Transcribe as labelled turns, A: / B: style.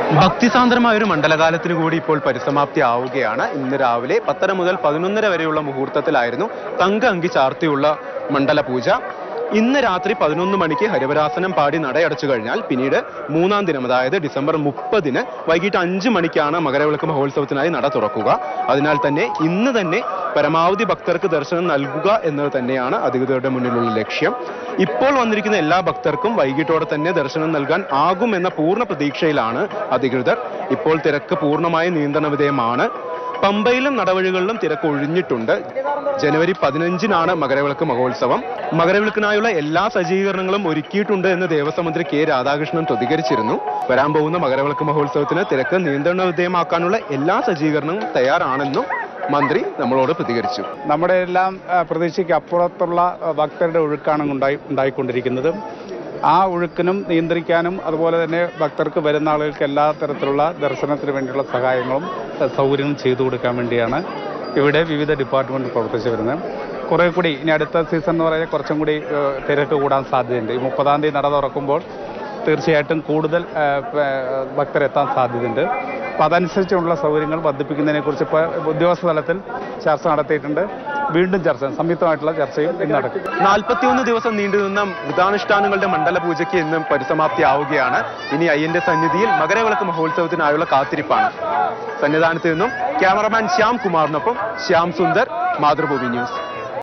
A: ഭക്തിസാന്ദ്രമായ ഒരു മണ്ഡലകാലത്തിന് കൂടി ഇപ്പോൾ പരിസമാപ്തി ആവുകയാണ് ഇന്ന് രാവിലെ പത്തര മുതൽ പതിനൊന്നര വരെയുള്ള മുഹൂർത്തത്തിലായിരുന്നു തങ്ക അങ്കി ചാർത്തിയുള്ള മണ്ഡല പൂജ ഇന്ന് രാത്രി പതിനൊന്ന് മണിക്ക് ഹരിവരാസനം പാടി നടയടച്ചു കഴിഞ്ഞാൽ പിന്നീട് മൂന്നാം ദിനം അതായത് ഡിസംബർ മുപ്പതിന് വൈകിട്ട് അഞ്ച് മണിക്കാണ് മകരവിളക്ക് മഹോത്സവത്തിനായി നട തുറക്കുക അതിനാൽ തന്നെ ഇന്ന് തന്നെ പരമാവധി ഭക്തർക്ക് ദർശനം നൽകുക എന്നത് തന്നെയാണ് അധികൃതരുടെ മുന്നിലുള്ള ലക്ഷ്യം ഇപ്പോൾ വന്നിരിക്കുന്ന എല്ലാ ഭക്തർക്കും വൈകിട്ടോടെ തന്നെ ദർശനം നൽകാൻ ആകുമെന്ന പൂർണ്ണ പ്രതീക്ഷയിലാണ് അധികൃതർ ഇപ്പോൾ തിരക്ക് പൂർണ്ണമായും നിയന്ത്രണ വിധേയമാണ് പമ്പയിലും നടവഴികളിലും തിരക്ക് ഒഴിഞ്ഞിട്ടുണ്ട് ജനുവരി പതിനഞ്ചിനാണ് മകരവിളക്ക് മഹോത്സവം മകരവിളക്കിനായുള്ള എല്ലാ സജ്ജീകരണങ്ങളും ഒരുക്കിയിട്ടുണ്ട് എന്ന് ദേവസ്വം മന്ത്രി കെ രാധാകൃഷ്ണൻ പ്രതികരിച്ചിരുന്നു വരാൻ പോകുന്ന മകരവിളക്ക് മഹോത്സവത്തിന് തിരക്ക് നിയന്ത്രണ വിധേയമാക്കാനുള്ള എല്ലാ സജ്ജീകരണവും തയ്യാറാണെന്നും മന്ത്രി നമ്മളോട് പ്രതികരിച്ചു
B: നമ്മുടെ എല്ലാം ആ, പ്രതീക്ഷയ്ക്ക് അപ്പുറത്തുള്ള ആ, ഭക്തരുടെ ഒഴുക്കാണ് ഉണ്ടായി ഉണ്ടായിക്കൊണ്ടിരിക്കുന്നത് ആ ഒഴുക്കിനും നിയന്ത്രിക്കാനും അതുപോലെ തന്നെ ഭക്തർക്ക് വരുന്ന ആളുകൾക്ക് എല്ലാ തരത്തിലുള്ള ദർശനത്തിന് വേണ്ടിയുള്ള സഹായങ്ങളും ആ, സൗകര്യങ്ങളും ചെയ്തു കൊടുക്കാൻ വേണ്ടിയാണ് ഇവിടെ വിവിധ ഡിപ്പാർട്ട്മെന്റ് പ്രവർത്തിച്ചു വരുന്നത് കുറേ കൂടി ഇനി അടുത്ത സീസൺ എന്ന് പറയുന്നത് കുറച്ചും കൂടി ആ, തിരക്ക് കൂടാൻ സാധ്യതയുണ്ട് ഈ മുപ്പതാം തീയതി നട തുറക്കുമ്പോൾ തീർച്ചയായിട്ടും കൂടുതൽ ആ, പ- ഭക്തരെത്താൻ സാധ്യതയുണ്ട് അപ്പം അതനുസരിച്ചുള്ള സൗകര്യങ്ങൾ വർദ്ധിപ്പിക്കുന്നതിനെക്കുറിച്ച് ഇപ്പോൾ ഉദ്യോഗസ്ഥ തലത്തിൽ ചർച്ച നടത്തിയിട്ടുണ്ട് വീണ്ടും ചർച്ച സംയുക്തമായിട്ടുള്ള ചർച്ചയും ഇന്ന് നടക്കും
A: നാൽപ്പത്തിയൊന്ന് ദിവസം നീണ്ടുനിന്ന വ്രതാനുഷ്ഠാനങ്ങളുടെ മണ്ഡല പൂജയ്ക്ക് ഇന്നും പരിസമാപ്തി ആവുകയാണ് ഇനി അയ്യന്റെ സന്നിധിയിൽ മകരവിളക്ക് മഹോത്സവത്തിനായുള്ള കാത്തിരിപ്പാണ് സന്നിധാനത്ത് നിന്നും ക്യാമറമാൻ ശ്യാം കുമാറിനൊപ്പം ശ്യാം സുന്ദർ മാതൃഭൂമി ന്യൂസ്